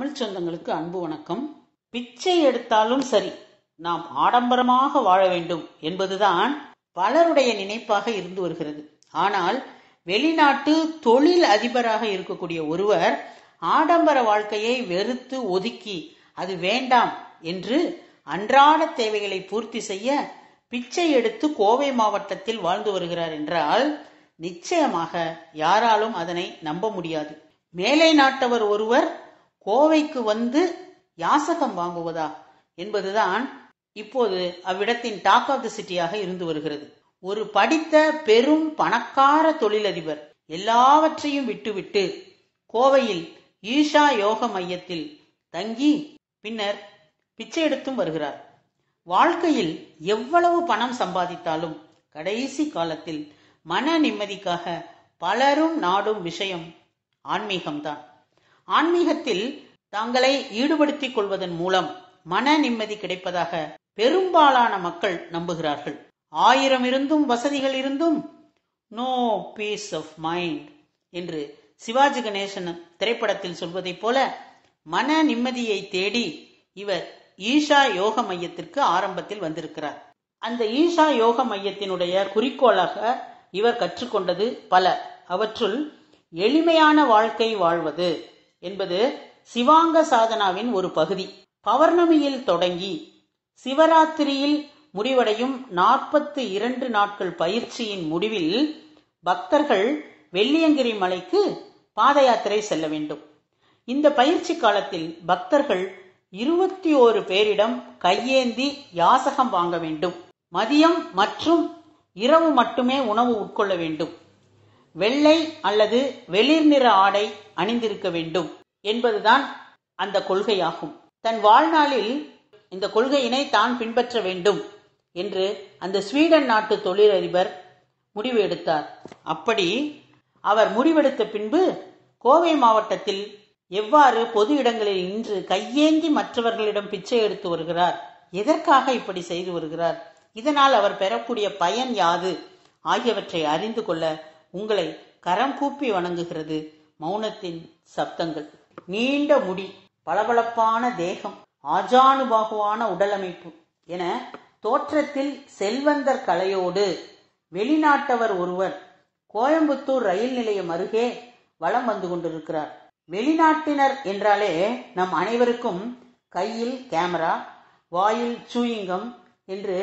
தமிழ் சொந்தங்களுக்கு அன்பு வணக்கம் பிச்சை எடுத்தாலும் சரி நாம் ஆடம்பரமாக வாழ வேண்டும் என்பதுதான் பலருடைய நினைப்பாக இருந்து வருகிறது ஆனால் வெளிநாட்டு தொழில் அதிபராக இருக்கக்கூடிய ஒருவர் ஆடம்பர வாழ்க்கையை வெறுத்து ஒதுக்கி அது வேண்டாம் என்று அன்றாட தேவைகளை பூர்த்தி செய்ய பிச்சை எடுத்து கோவை மாவட்டத்தில் வாழ்ந்து வருகிறார் என்றால் நிச்சயமாக யாராலும் அதனை நம்ப முடியாது மேலை நாட்டவர் ஒருவர் கோவைக்கு வந்து யாசகம் வாங்குவதா என்பதுதான் இப்போது அவ்விடத்தின் டாக் ஆஃப் தி சிட்டியாக இருந்து வருகிறது ஒரு படித்த பெரும் பணக்கார தொழிலதிபர் எல்லாவற்றையும் விட்டுவிட்டு கோவையில் ஈஷா யோக மையத்தில் தங்கி பின்னர் பிச்சை எடுத்தும் வருகிறார் வாழ்க்கையில் எவ்வளவு பணம் சம்பாதித்தாலும் கடைசி காலத்தில் மன நிம்மதிக்காக பலரும் நாடும் விஷயம் ஆன்மீகம்தான் ஆன்மீகத்தில் தங்களை ஈடுபடுத்திக் கொள்வதன் மூலம் மன நிம்மதி கிடைப்பதாக பெரும்பாலான மக்கள் நம்புகிறார்கள் ஆயிரம் இருந்தும் வசதிகள் இருந்தும் நோ பீஸ் ஆஃப் மைண்ட் என்று சிவாஜி கணேசன் திரைப்படத்தில் சொல்வதைப் போல மன நிம்மதியை தேடி இவர் ஈஷா யோக மையத்திற்கு ஆரம்பத்தில் வந்திருக்கிறார் அந்த ஈஷா யோக மையத்தினுடைய குறிக்கோளாக இவர் கற்றுக்கொண்டது பல அவற்றுள் எளிமையான வாழ்க்கை வாழ்வது என்பது சிவாங்க சாதனாவின் ஒரு பகுதி பௌர்ணமியில் தொடங்கி சிவராத்திரியில் முடிவடையும் நாற்பத்தி இரண்டு நாட்கள் பயிற்சியின் முடிவில் பக்தர்கள் வெள்ளியங்கிரி மலைக்கு பாத யாத்திரை செல்ல வேண்டும் இந்த பயிற்சி காலத்தில் பக்தர்கள் இருபத்தி ஓரு பேரிடம் கையேந்தி யாசகம் வாங்க வேண்டும் மதியம் மற்றும் இரவு மட்டுமே உணவு உட்கொள்ள வேண்டும் வெள்ளை அல்லது வெளிர் நிற ஆடை அணிந்திருக்க வேண்டும் என்பதுதான் அந்த கொள்கையாகும் தன் வாழ்நாளில் இந்த கொள்கையினை தான் பின்பற்ற வேண்டும் என்று அந்த ஸ்வீடன் நாட்டு தொழிலதிபர் முடிவு எடுத்தார் அப்படி அவர் முடிவெடுத்த பின்பு கோவை மாவட்டத்தில் எவ்வாறு பொது இடங்களில் நின்று கையேந்தி மற்றவர்களிடம் பிச்சை எடுத்து வருகிறார் எதற்காக இப்படி செய்து வருகிறார் இதனால் அவர் பெறக்கூடிய பயன் யாது ஆகியவற்றை அறிந்து கொள்ள உங்களை கரம் கூப்பி வணங்குகிறது மௌனத்தின் சப்தங்கள் நீண்ட முடி பளபளப்பான தேகம் ஆஜானுபாகுவான உடலமைப்பு என தோற்றத்தில் செல்வந்தர் கலையோடு வெளிநாட்டவர் ஒருவர் கோயம்புத்தூர் ரயில் நிலையம் அருகே வலம் வந்து கொண்டிருக்கிறார் வெளிநாட்டினர் என்றாலே நம் அனைவருக்கும் கையில் கேமரா வாயில் சூயிங்கம் என்று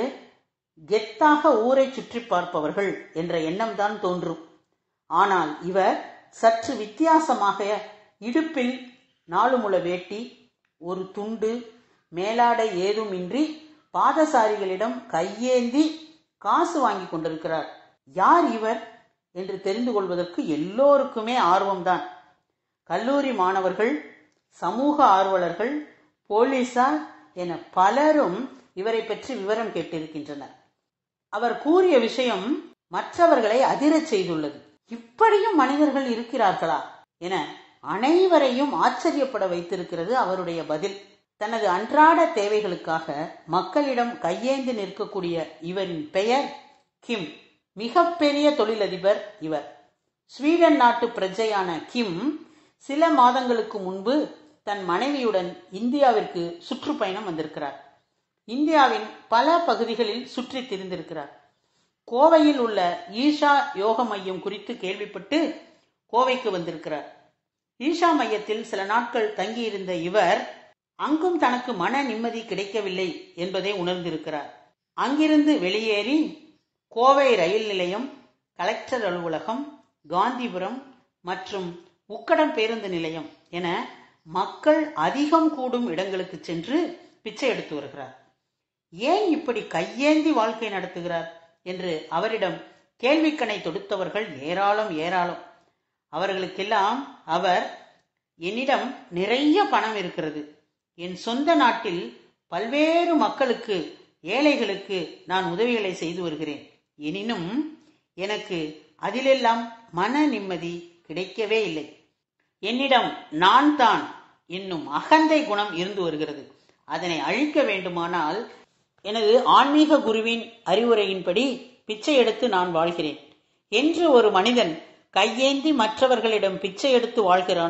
கெத்தாக ஊரை சுற்றி பார்ப்பவர்கள் என்ற எண்ணம்தான் தோன்றும் ஆனால் இவர் சற்று வித்தியாசமாக இடுப்பில் நாலு முள வேட்டி ஒரு துண்டு மேலாடை ஏதுமின்றி பாதசாரிகளிடம் கையேந்தி காசு வாங்கி கொண்டிருக்கிறார் யார் இவர் என்று தெரிந்து கொள்வதற்கு எல்லோருக்குமே ஆர்வம்தான் கல்லூரி மாணவர்கள் சமூக ஆர்வலர்கள் போலீசார் என பலரும் இவரை பற்றி விவரம் கேட்டிருக்கின்றனர் அவர் கூறிய விஷயம் மற்றவர்களை அதிரச் செய்துள்ளது இப்படியும் மனிதர்கள் இருக்கிறார்களா என அனைவரையும் ஆச்சரியப்பட வைத்திருக்கிறது அவருடைய பதில் தனது அன்றாட தேவைகளுக்காக மக்களிடம் கையேந்தி நிற்கக்கூடிய இவரின் பெயர் கிம் மிகப்பெரிய தொழிலதிபர் இவர் ஸ்வீடன் நாட்டு பிரஜையான கிம் சில மாதங்களுக்கு முன்பு தன் மனைவியுடன் இந்தியாவிற்கு சுற்றுப்பயணம் வந்திருக்கிறார் இந்தியாவின் பல பகுதிகளில் சுற்றி திரிந்திருக்கிறார் கோவையில் உள்ள ஈஷா யோக மையம் குறித்து கேள்விப்பட்டு கோவைக்கு வந்திருக்கிறார் ஈஷா மையத்தில் சில நாட்கள் தங்கியிருந்த இவர் அங்கும் தனக்கு மன நிம்மதி கிடைக்கவில்லை என்பதை உணர்ந்திருக்கிறார் அங்கிருந்து வெளியேறி கோவை ரயில் நிலையம் கலெக்டர் அலுவலகம் காந்திபுரம் மற்றும் உக்கடம் பேருந்து நிலையம் என மக்கள் அதிகம் கூடும் இடங்களுக்கு சென்று பிச்சை எடுத்து வருகிறார் ஏன் இப்படி கையேந்தி வாழ்க்கை நடத்துகிறார் என்று அவரிடம் கேள்விக்கணை தொடுத்தவர்கள் ஏராளம் ஏராளம் அவர்களுக்கெல்லாம் அவர் என்னிடம் நிறைய பணம் இருக்கிறது என் சொந்த நாட்டில் பல்வேறு மக்களுக்கு ஏழைகளுக்கு நான் உதவிகளை செய்து வருகிறேன் எனினும் எனக்கு அதிலெல்லாம் மன நிம்மதி கிடைக்கவே இல்லை என்னிடம் நான் தான் என்னும் அகந்தை குணம் இருந்து வருகிறது அதனை அழிக்க வேண்டுமானால் எனது ஆன்மீக குருவின் அறிவுரையின்படி பிச்சை எடுத்து நான் வாழ்கிறேன் என்று ஒரு மனிதன் கையேந்தி மற்றவர்களிடம் பிச்சை எடுத்து வாழ்கிறானோ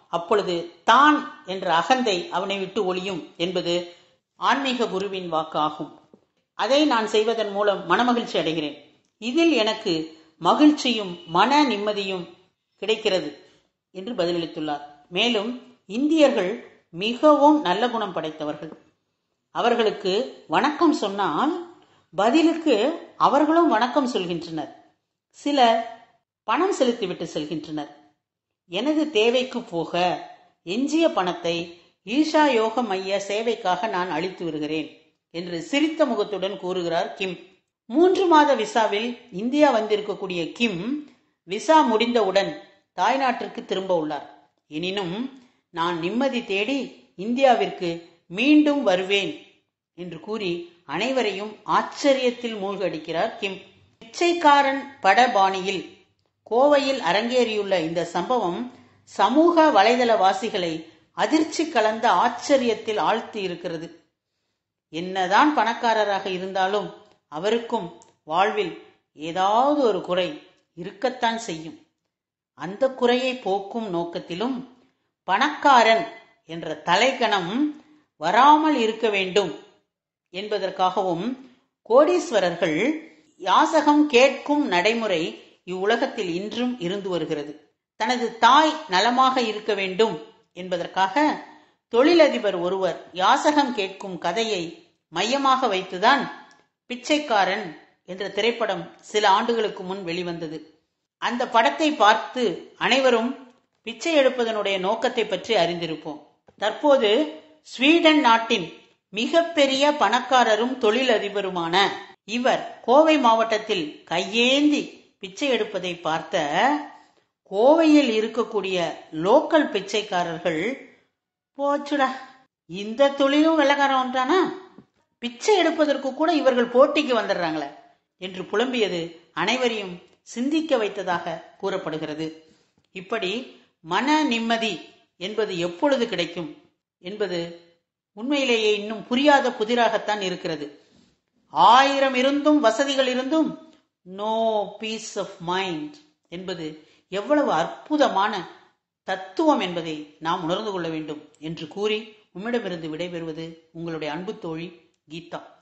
அப்பொழுது தான் என்ற அகந்தை அவனை விட்டு ஒளியும் என்பது ஆன்மீக குருவின் வாக்கு ஆகும் அதை நான் செய்வதன் மூலம் மனமகிழ்ச்சி அடைகிறேன் இதில் எனக்கு மகிழ்ச்சியும் மன நிம்மதியும் கிடைக்கிறது என்று பதிலளித்துள்ளார் மேலும் இந்தியர்கள் மிகவும் நல்ல குணம் படைத்தவர்கள் அவர்களுக்கு வணக்கம் சொன்னால் பதிலுக்கு அவர்களும் வணக்கம் சொல்கின்றனர் சிலர் பணம் செலுத்திவிட்டு செல்கின்றனர் எனது தேவைக்கு போக எஞ்சிய பணத்தை ஈஷா யோக மைய சேவைக்காக நான் அளித்து வருகிறேன் என்று சிரித்த முகத்துடன் கூறுகிறார் கிம் மூன்று மாத விசாவில் இந்தியா வந்திருக்கக்கூடிய கிம் விசா முடிந்தவுடன் தாய்நாட்டிற்கு திரும்ப உள்ளார் எனினும் நான் நிம்மதி தேடி இந்தியாவிற்கு மீண்டும் வருவேன் என்று கூறி அனைவரையும் ஆச்சரியத்தில் மூழ்கடிக்கிறார் கிம் பிச்சைக்காரன் பட பாணியில் கோவையில் அரங்கேறியுள்ள இந்த சம்பவம் சமூக வலைதளவாசிகளை அதிர்ச்சி கலந்த ஆச்சரியத்தில் ஆழ்த்தி இருக்கிறது என்னதான் பணக்காரராக இருந்தாலும் அவருக்கும் வாழ்வில் ஏதாவது ஒரு குறை இருக்கத்தான் செய்யும் அந்த குறையை போக்கும் நோக்கத்திலும் பணக்காரன் என்ற தலைக்கணம் வராமல் இருக்க வேண்டும் என்பதற்காகவும் கோடீஸ்வரர்கள் யாசகம் கேட்கும் நடைமுறை இவ்வுலகத்தில் இன்றும் இருந்து வருகிறது தனது தாய் நலமாக இருக்க வேண்டும் என்பதற்காக தொழிலதிபர் ஒருவர் யாசகம் கேட்கும் கதையை மையமாக வைத்துதான் பிச்சைக்காரன் என்ற திரைப்படம் சில ஆண்டுகளுக்கு முன் வெளிவந்தது அந்த படத்தை பார்த்து அனைவரும் பிச்சை எடுப்பதனுடைய நோக்கத்தை பற்றி அறிந்திருப்போம் தற்போது ஸ்வீடன் நாட்டின் மிகப்பெரிய பணக்காரரும் தொழிலதிபருமான இவர் கோவை மாவட்டத்தில் கையேந்தி பிச்சை எடுப்பதை பார்த்த கோவையில் இருக்கக்கூடிய லோக்கல் பிச்சைக்காரர்கள் போச்சுடா இந்த தொழிலும் வெள்ளக்காரன் வந்துட்டானா பிச்சை எடுப்பதற்கு கூட இவர்கள் போட்டிக்கு வந்துடுறாங்களே என்று புலம்பியது அனைவரையும் சிந்திக்க வைத்ததாக கூறப்படுகிறது இப்படி மன நிம்மதி என்பது எப்பொழுது கிடைக்கும் என்பது உண்மையிலேயே இன்னும் புரியாத புதிராகத்தான் இருக்கிறது ஆயிரம் இருந்தும் வசதிகள் இருந்தும் நோ பீஸ் ஆஃப் மைண்ட் என்பது எவ்வளவு அற்புதமான தத்துவம் என்பதை நாம் உணர்ந்து கொள்ள வேண்டும் என்று கூறி உம்மிடமிருந்து விடைபெறுவது உங்களுடைய அன்பு தோழி கீதா